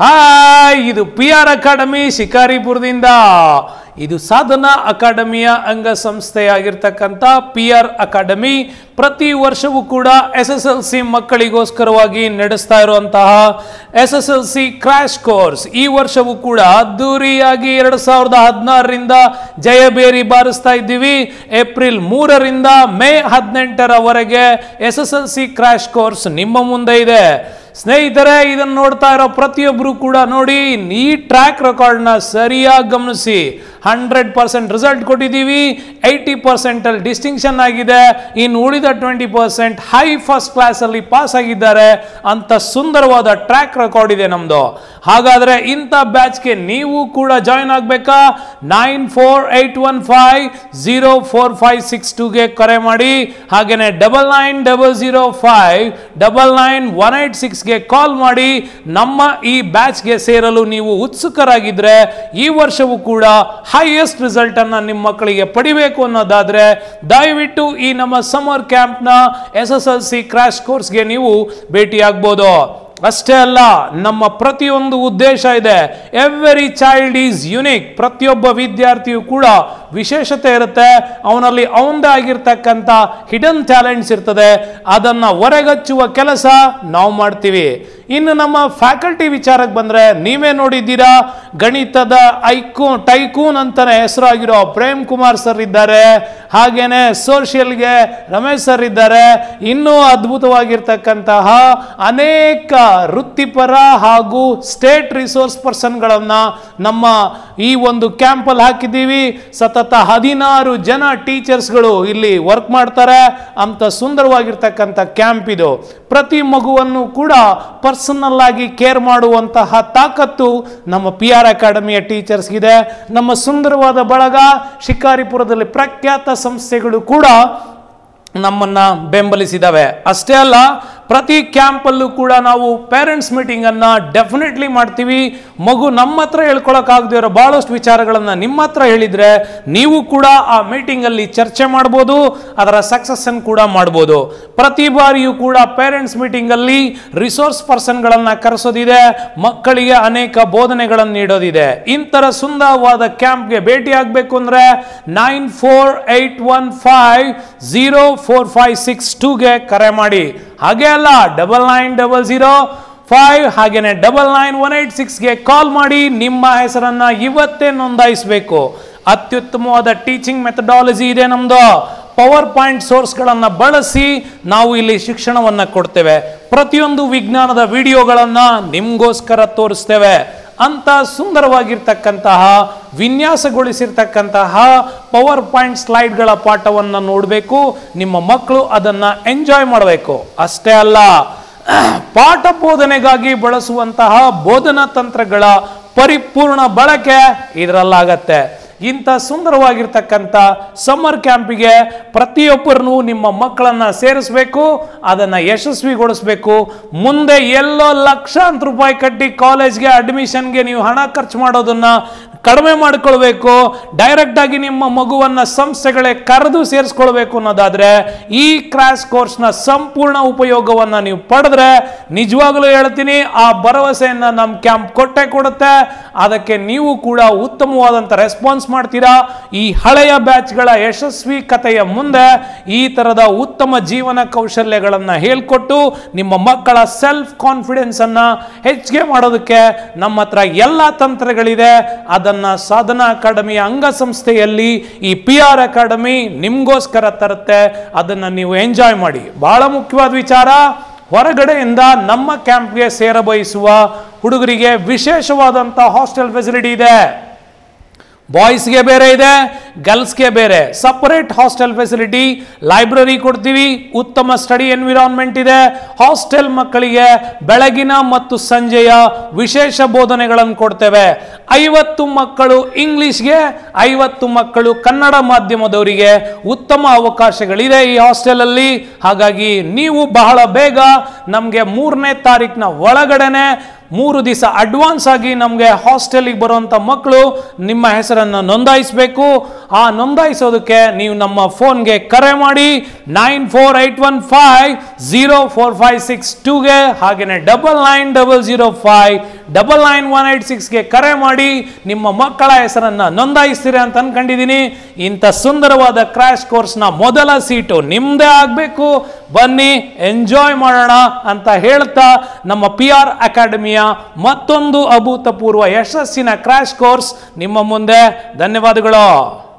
hi ಇದು P R academy ಶಿಕಾರಿಪುರದಿಂದ ಇದು ಸಾಧನಾ ಅಕಾಡೆಮಿಯ ಅಂಗಸಂಸ್ಥೆಯಾಗಿರ್ತಕ್ಕಂಥ ಪಿ ಆರ್ ಅಕಾಡೆಮಿ ಪ್ರತಿ ವರ್ಷವೂ ಕೂಡ ಎಸ್ ಎಸ್ ಎಲ್ ಸಿ ಮಕ್ಕಳಿಗೋಸ್ಕರವಾಗಿ ನಡೆಸ್ತಾ ಇರುವಂತಹ S S L C crash course ಈ ವರ್ಷವೂ ಕೂಡ ಅದ್ದೂರಿಯಾಗಿ ಎರಡು ಸಾವಿರದ ಹದಿನಾರರಿಂದ ಜಯಬೇರಿ ಬಾರಿಸ್ತಾ ಇದ್ದೀವಿ ಏಪ್ರಿಲ್ ಮೂರರಿಂದ ಮೇ ಹದಿನೆಂಟರವರೆಗೆ S S L C crash course ನಿಮ್ಮ ಮುಂದೆ ಇದೆ ಸ್ನೇಹಿತರೆ ಇದನ್ನು ನೋಡ್ತಾ ಇರೋ ಪ್ರತಿಯೊಬ್ಬರು ಕೂಡ ನೋಡಿ ಈ ಟ್ರ್ಯಾಕ್ ರೆಕಾರ್ಡ್ನ ಸರಿಯಾಗಿ ಗಮನಿಸಿ ಹಂಡ್ರೆಡ್ ಪರ್ಸೆಂಟ್ ರಿಸಲ್ಟ್ ಕೊಟ್ಟಿದ್ದೀವಿ ಏಯ್ಟಿ ಪರ್ಸೆಂಟಲ್ಲಿ ಡಿಸ್ಟಿಂಕ್ಷನ್ ಆಗಿದೆ ಇನ್ನು ಉಳಿದ ಟ್ವೆಂಟಿ ಪರ್ಸೆಂಟ್ ಹೈ ಫಸ್ಟ್ ಕ್ಲಾಸಲ್ಲಿ ಪಾಸ್ ಆಗಿದ್ದಾರೆ ಅಂತ ಸುಂದರವಾದ ಟ್ರ್ಯಾಕ್ ರೆಕಾರ್ಡ್ ಇದೆ ನಮ್ಮದು ಹಾಗಾದರೆ ಇಂಥ ಬ್ಯಾಚ್ಗೆ ನೀವು ಕೂಡ ಜಾಯ್ನ್ ಆಗಬೇಕಾ nine four eight one five zero four five six ಟೂಗೆ ಕರೆ ಮಾಡಿ ಹಾಗೆಯೇ double nine double zero five double nine one eight ಸಿಕ್ಸ್ಗೆ ಕಾಲ್ ಮಾಡಿ ನಮ್ಮ ಈ ಬ್ಯಾಚ್ಗೆ ಸೇರಲು ನೀವು ಉತ್ಸುಕರಾಗಿದ್ದರೆ ಈ ವರ್ಷವೂ ಕೂಡ ಹೈಯೆಸ್ಟ್ ರಿಸಲ್ಟ್ ಅನ್ನ ನಿಮ್ಮ ಮಕ್ಕಳಿಗೆ ಪಡಿಬೇಕು ಅನ್ನೋದಾದ್ರೆ ದಯವಿಟ್ಟು ಈ ನಮ್ಮ ಸಮರ್ ಕ್ಯಾಂಪ್ನ S S L C crash ಕೋರ್ಸ್ಗೆ ನೀವು ಭೇಟಿಯಾಗ್ಬೋದು ಅಷ್ಟೇ ಅಲ್ಲ ನಮ್ಮ ಪ್ರತಿಯೊಂದು ಉದ್ದೇಶ ಇದೆ ಎವ್ರಿ ಚೈಲ್ಡ್ ಈಸ್ ಯುನಿಕ್ ಪ್ರತಿಯೊಬ್ಬ ವಿದ್ಯಾರ್ಥಿಯು ಕೂಡ ವಿಶೇಷತೆ ಇರುತ್ತೆ ಅವನಲ್ಲಿ ಅವನದೇ ಆಗಿರ್ತಕ್ಕಂಥ ಹಿಡನ್ ಟ್ಯಾಲೆಂಟ್ಸ್ ಇರ್ತದೆ ಅದನ್ನು ಹೊರಗಚ್ಚುವ ಕೆಲಸ ನಾವು ಮಾಡ್ತೀವಿ ಇನ್ನು ನಮ್ಮ ಫ್ಯಾಕಲ್ಟಿ ವಿಚಾರಕ್ಕೆ ಬಂದರೆ ನೀವೇ ನೋಡಿದ್ದೀರಾ ಗಣಿತದ ಐಕೂ ಟೈಕೂನ್ ಅಂತಾನೆ ಹೆಸರಾಗಿರೋ ಪ್ರೇಮ್ ಕುಮಾರ್ ಸರ್ ಇದ್ದಾರೆ ಹಾಗೇನೆ ಸೋಷಿಯಲ್ಗೆ ರಮೇಶ್ ಸರ್ ಇದ್ದಾರೆ ಇನ್ನೂ ಅದ್ಭುತವಾಗಿರ್ತಕ್ಕಂತಹ ಅನೇಕ ವೃತ್ತಿಪರ ಹಾಗೂ ಸ್ಟೇಟ್ ರಿಸೋರ್ಸ್ ಪರ್ಸನ್ಗಳನ್ನು ನಮ್ಮ ಈ ಒಂದು ಕ್ಯಾಂಪಲ್ಲಿ ಹಾಕಿದ್ದೀವಿ ಸತತ ಹದಿನಾರು ಜನ ಟೀಚರ್ಸ್ಗಳು ಇಲ್ಲಿ ವರ್ಕ್ ಮಾಡ್ತಾರೆ ಅಂತ ಸುಂದರವಾಗಿರ್ತಕ್ಕಂಥ ಕ್ಯಾಂಪ್ ಇದು ಪ್ರತಿ ಮಗುವನ್ನು ಕೂಡ ಪರ್ಸನಲ್ ಆಗಿ ಕೇರ್ ಮಾಡುವಂತಹ ತಾಕತ್ತು ನಮ್ಮ ಪಿ ಆರ್ ಅಕಾಡೆಮಿಯ ಟೀಚರ್ಸ್ಗಿದೆ ನಮ್ಮ ಸುಂದರವಾದ ಬಳಗ ಶಿಕಾರಿಪುರದಲ್ಲಿ ಪ್ರಖ್ಯಾತ ಸಂಸ್ಥೆಗಳು ಕೂಡ ನಮ್ಮನ್ನ ಬೆಂಬಲಿಸಿದಾವೆ ಅಷ್ಟೇ ಅಲ್ಲ ಪ್ರತಿ ಕ್ಯಾಂಪಲ್ಲೂ ಕೂಡ ನಾವು ಪೇರೆಂಟ್ಸ್ ಮೀಟಿಂಗ್ ಅನ್ನ ಡೆಫಿನೆಟ್ಲಿ ಮಾಡ್ತೀವಿ ಮಗು ನಮ್ಮ ಹತ್ರ ಹೇಳ್ಕೊಳಕ್ಕಾಗದೇ ಇರೋ ಬಹಳಷ್ಟು ವಿಚಾರಗಳನ್ನ ನಿಮ್ಮ ಹತ್ರ ಹೇಳಿದ್ರೆ ನೀವು ಕೂಡ ಆ ಮೀಟಿಂಗ್ ಅಲ್ಲಿ ಚರ್ಚೆ ಮಾಡ್ಬೋದು ಅದರ ಸಕ್ಸಸ್ ಅನ್ನು ಕೂಡ ಮಾಡ್ಬೋದು ಪ್ರತಿ ಬಾರಿಯೂ ಕೂಡ ಪೇರೆಂಟ್ಸ್ ಮೀಟಿಂಗ್ ಅಲ್ಲಿ ರಿಸೋರ್ಸ್ ಪರ್ಸನ್ಗಳನ್ನ ಕರೆಸೋದಿದೆ ಮಕ್ಕಳಿಗೆ ಅನೇಕ ಬೋಧನೆಗಳನ್ನು ನೀಡೋದಿದೆ ಇಂತರ ಸುಂದರವಾದ ಕ್ಯಾಂಪ್ಗೆ ಭೇಟಿ ಆಗಬೇಕು ಅಂದ್ರೆ nine four eight one five zero four five six ಟೂಗೆ ಕರೆ ಮಾಡಿ ಹಾಗೆ ಅಲ್ಲ double nine double zero five ಹಾಗೇನೆ ಡಬಲ್ ನೈನ್ ಒನ್ ಏಟ್ ಸಿಕ್ಸ್ಗೆ ಕಾಲ್ ಮಾಡಿ ನಿಮ್ಮ ಹೆಸರನ್ನ ಇವತ್ತೇ ನೋಂದಾಯಿಸಬೇಕು ಅತ್ಯುತ್ತಮವಾದ ಟೀಚಿಂಗ್ ಮೆಥಡಾಲಜಿ ಇದೆ ನಮ್ದು ಪವರ್ ಪಾಯಿಂಟ್ ಸೋರ್ಸ್ಗಳನ್ನು ಬಳಸಿ ನಾವು ಇಲ್ಲಿ ಶಿಕ್ಷಣವನ್ನು ಕೊಡ್ತೇವೆ ಪ್ರತಿಯೊಂದು ವಿಜ್ಞಾನದ ವಿಡಿಯೋಗಳನ್ನು ನಿಮಗೋಸ್ಕರ ತೋರಿಸ್ತೇವೆ ಅಂತ ಸುಂದರವಾಗಿರ್ತಕ್ಕಂತಹ ವಿನ್ಯಾಸಗೊಳಿಸಿರ್ತಕ್ಕಂತಹ ಪವರ್ ಪಾಯಿಂಟ್ ಸ್ಲೈಡ್ಗಳ ಪಾಠವನ್ನು ನೋಡಬೇಕು ನಿಮ್ಮ ಮಕ್ಕಳು ಅದನ್ನು ಎಂಜಾಯ್ ಮಾಡಬೇಕು ಅಷ್ಟೇ ಅಲ್ಲ ಪಾಠ ಬೋಧನೆಗಾಗಿ ಬಳಸುವಂತಹ ಬೋಧನಾ ತಂತ್ರಗಳ ಪರಿಪೂರ್ಣ ಬಳಕೆ ಇದರಲ್ಲಾಗತ್ತೆ ಇಂಥ ಸುಂದರವಾಗಿರ್ತಕ್ಕಂಥ ಸಮ್ಮರ್ ಕ್ಯಾಂಪಿಗೆ ಪ್ರತಿಯೊಬ್ಬರನ್ನು ನಿಮ್ಮ ಮಕ್ಕಳನ್ನ ಸೇರಿಸಬೇಕು ಅದನ್ನು ಯಶಸ್ವಿಗೊಳಿಸಬೇಕು ಮುಂದೆ ಎಲ್ಲೋ ಲಕ್ಷಾಂತರ ರೂಪಾಯಿ ಕಟ್ಟಿ ಕಾಲೇಜ್ಗೆ ಅಡ್ಮಿಷನ್ಗೆ ನೀವು ಹಣ ಖರ್ಚು ಮಾಡೋದನ್ನ ಕಡಿಮೆ ಮಾಡ್ಕೊಳ್ಬೇಕು ಡೈರೆಕ್ಟ್ ಆಗಿ ನಿಮ್ಮ ಮಗುವನ್ನ ಸಂಸ್ಥೆಗಳೇ ಕರೆದು ಸೇರಿಸ್ಕೊಳ್ಬೇಕು ಅನ್ನೋದಾದ್ರೆ ಈ ಕ್ರಾಶ್ ಕೋರ್ಸ್ನ ಸಂಪೂರ್ಣ ಉಪಯೋಗವನ್ನ ನೀವು ಪಡೆದ್ರೆ ನಿಜವಾಗ್ಲೂ ಹೇಳ್ತೀನಿ ಆ ಭರವಸೆಯನ್ನ ನಮ್ಮ ಕ್ಯಾಂಪ್ ಕೊಟ್ಟೆ ಕೊಡುತ್ತೆ ಅದಕ್ಕೆ ನೀವು ಕೂಡ ಉತ್ತಮವಾದಂಥ ರೆಸ್ಪಾನ್ಸ್ ಮಾಡ್ತೀರಾ ಈ ಹಳೆಯ ಬ್ಯಾಚ್ಗಳ ಯಶಸ್ವಿ ಕಥೆಯ ಮುಂದೆ ಈ ತರದ ಉತ್ತಮ ಜೀವನ ಕೌಶಲ್ಯಗಳನ್ನು ಹೇಳ್ಕೊಟ್ಟು ನಿಮ್ಮ ಮಕ್ಕಳ ಸೆಲ್ಫ್ ಕಾನ್ಫಿಡೆನ್ಸ್ ಅನ್ನ ಹೆಚ್ಚಿಗೆ ಮಾಡೋದಕ್ಕೆ ನಮ್ಮ ಹತ್ರ ಎಲ್ಲ ತಂತ್ರಗಳಿದೆ ಅದನ್ನ ಸಾಧನಾ ಅಕಾಡೆಮಿಯ ಅಂಗಸಂಸ್ಥೆಯಲ್ಲಿ ಈ ಪಿ ಆರ್ ಅಕಾಡೆಮಿ ನಿಮ್ಗೋಸ್ಕರ ತರುತ್ತೆ ಅದನ್ನ ನೀವು ಎಂಜಾಯ್ ಮಾಡಿ ಬಹಳ ಮುಖ್ಯವಾದ ವಿಚಾರ ಹೊರಗಡೆಯಿಂದ ನಮ್ಮ ಕ್ಯಾಂಪ್ಗೆ ಸೇರಬಯಸುವ ಹುಡುಗರಿಗೆ ವಿಶೇಷವಾದಂಥ ಹಾಸ್ಟೆಲ್ ಫೆಸಿಲಿಟಿ ಇದೆ ಬಾಯ್ಸ್ಗೆ ಬೇರೆ ಇದೆ ಗರ್ಲ್ಸ್ಗೆ ಬೇರೆ ಸಪರೇಟ್ ಹಾಸ್ಟೆಲ್ ಫೆಸಿಲಿಟಿ ಲೈಬ್ರರಿ ಕೊಡ್ತೀವಿ ಉತ್ತಮ ಸ್ಟಡಿ ಎನ್ವಿರಾನ್ಮೆಂಟ್ ಇದೆ ಹಾಸ್ಟೆಲ್ ಮಕ್ಕಳಿಗೆ ಬೆಳಗಿನ ಮತ್ತು ಸಂಜೆಯ ವಿಶೇಷ ಬೋಧನೆಗಳನ್ನು ಕೊಡ್ತೇವೆ ಐವತ್ತು ಮಕ್ಕಳು ಇಂಗ್ಲಿಷ್ಗೆ ಐವತ್ತು ಮಕ್ಕಳು ಕನ್ನಡ ಮಾಧ್ಯಮದವರಿಗೆ ಉತ್ತಮ ಅವಕಾಶಗಳಿದೆ ಈ ಹಾಸ್ಟೆಲಲ್ಲಿ ಹಾಗಾಗಿ ನೀವು ಬಹಳ ಬೇಗ ನಮಗೆ ಮೂರನೇ ತಾರೀಕಿನ ಒಳಗಡೆನೆ ಮೂರು ದಿವಸ ಅಡ್ವಾನ್ಸ್ ಆಗಿ ನಮಗೆ ಹಾಸ್ಟೆಲಿಗೆ ಬರುವಂಥ ಮಕ್ಕಳು ನಿಮ್ಮ ಹೆಸರನ್ನು ನೋಂದಾಯಿಸಬೇಕು ಆ ನೋಂದಾಯಿಸೋದಕ್ಕೆ ನೀವು ನಮ್ಮ ಫೋನ್ಗೆ ಕರೆ ಮಾಡಿ nine four eight one five zero four five six ಟೂಗೆ ಹಾಗೆಯೇ double nine double zero five double nine one eight ಸಿಕ್ಸ್ಗೆ ಕರೆ ಮಾಡಿ ನಿಮ್ಮ ಮಕ್ಕಳ ಹೆಸರನ್ನು ನೋಂದಾಯಿಸ್ತೀರಿ ಅಂತ ಅನ್ಕೊಂಡಿದ್ದೀನಿ ಇಂಥ ಸುಂದರವಾದ ಕ್ರ್ಯಾಶ್ ಕೋರ್ಸ್ನ ಮೊದಲ ಸೀಟು ನಿಮ್ಮದೇ ಆಗಬೇಕು ಬನ್ನಿ ಎಂಜಾಯ್ ಮಾಡೋಣ ಅಂತ ಹೇಳ್ತಾ ನಮ್ಮ ಪಿ ಆರ್ ಅಕಾಡೆಮಿಯ ಮತ್ತೊಂದು ಅಭೂತಪೂರ್ವ ಯಶಸ್ಸಿನ ಕ್ರ್ಯಾಶ್ ಕೋರ್ಸ್ ನಿಮ್ಮ ಮುಂದೆ ಧನ್ಯವಾದಗಳು